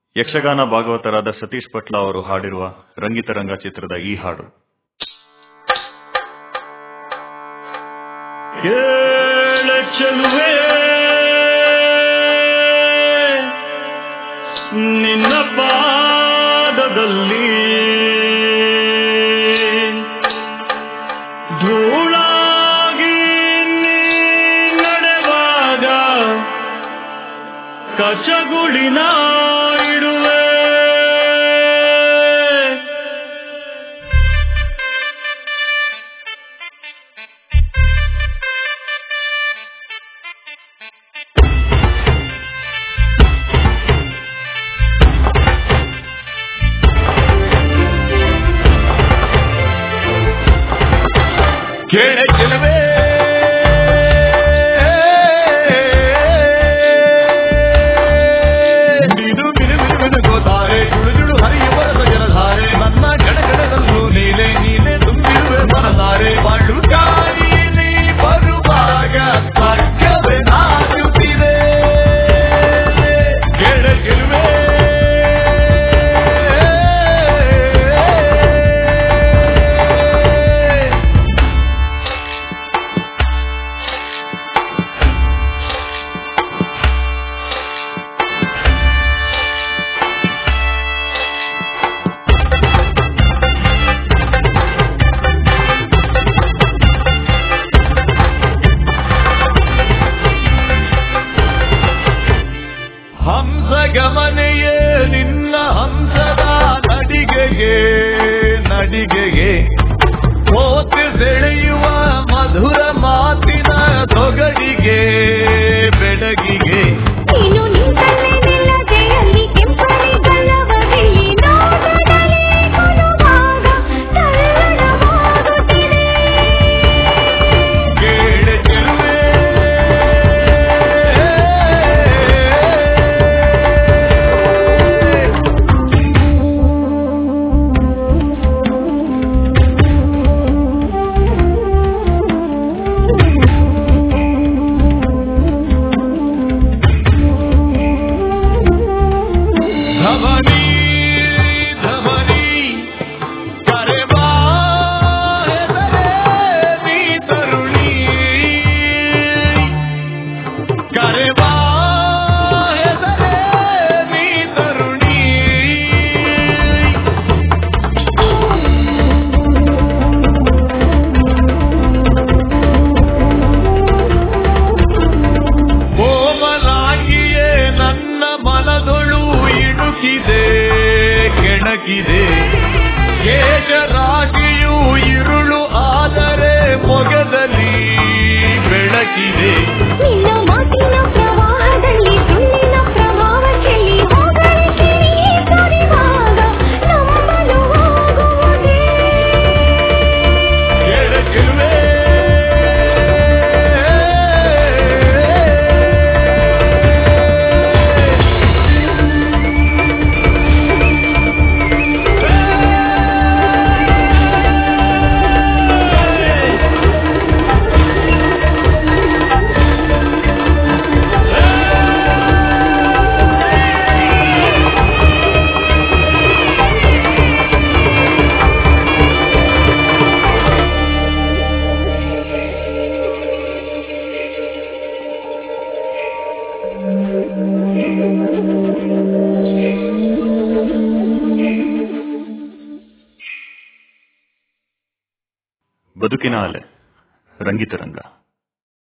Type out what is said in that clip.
ಯಕ್ಷಗಾನ ಭಾಗವತರಾದ ಸತೀಶ್ ಪಟ್ಲ ಅವರು ಹಾಡಿರುವ ರಂಗಿತರಂಗ ಚಿತ್ರದ ಈ ಹಾಡು ಕೇಳ ಚೆಲುವೆ ನಿನ್ನ ಪಾದದಲ್ಲಿ ಧೂಳಾಗಿ ನೀ ನಡೆವಾಗ ಕಚಗುಳಿನ ಇಡುವೆ ಕೇಳ ಚೆಲುವೆ ಬಿದು ಬಿದು ಬಿದು ಬಿದುಗೋತಾರೆ ಜುಳು ಜುಳು ಹರಿಯುವ ಜಲಧಾರೆ ನನ್ನ ಗಡಗಡದಲ್ಲೂ ನೀಲೆ ನೀನೆ ತುಂಬಿರುವೆ ಮನದಾರೆ ಬಾಳುಕಾರಿ ನೀ ಬರುವಾಗ ಸ್ವರ್ಗವೇ ನಾಚುತ್ತಿದೆ ಕೇಳ ಚೆಲುವೆ ಹಂಸ ಗಮನೆಯೇ ನಿನ್ನ ಹಂಸದ ನಡಿಗೆಗೆ ನಡಿಗೆಗೆ ಕೋತಿ ಸೆಳೆಯುವ ಮಧುರ ಮಾತಿನ ಸೊಗಡಿಗೆ ಬೆಡಗಿಗೆ ನೀನು ನಿಂತಲ್ಲೇ ನಿಲ್ಲದೆಯಲ್ಲಿ ಕೆಂಪನೆ ಗಲ್ಲವದಲ್ಲಿ ನೋಡದಲೇ ಕೊಡುವಾಗ ತಲ್ಲಣವಾಗುತ್ತಿದೆ ಕೇಳ ಚೆಲುವೆ ಧಮನಿ ಧಮನಿ ಕರೆವಾ ಹೆಸರೇ ನೀ ತರುಣಿ ಕರೆವಾ ಹೆಸರೇ ನೀ ತರುಣಿ ಕೋಮಲಾಗಿಯೇ ನನ್ನ ಮನದೊಳು ಇಣುಕಿದೆ ಕೆಣಕಿದೆ ಕೇಶರಾಶಿಯು ಇರುಳು ಆದರೆ ಮೊಗದಲ್ಲಿ ಬೆಳಕಿದೆ ನಿನ್ನ ಮಾತಿನ ಪ್ರವಾಹದಲ್ಲಿ ಸುಳ್ಳಿನ ಪ್ರಭಾವ ಚೆಲ್ಲಿ ಹೋಗಲಿಕ್ಕೆ ನೀ ಸುರಿವಾಗ ನಂಬಲು ಹೋಗುವುದೇ ಕೇಳ ಚೆಲುವೆ ಬದುಕಿನ ಅಲೆ ರಂಗಿತರಂಗ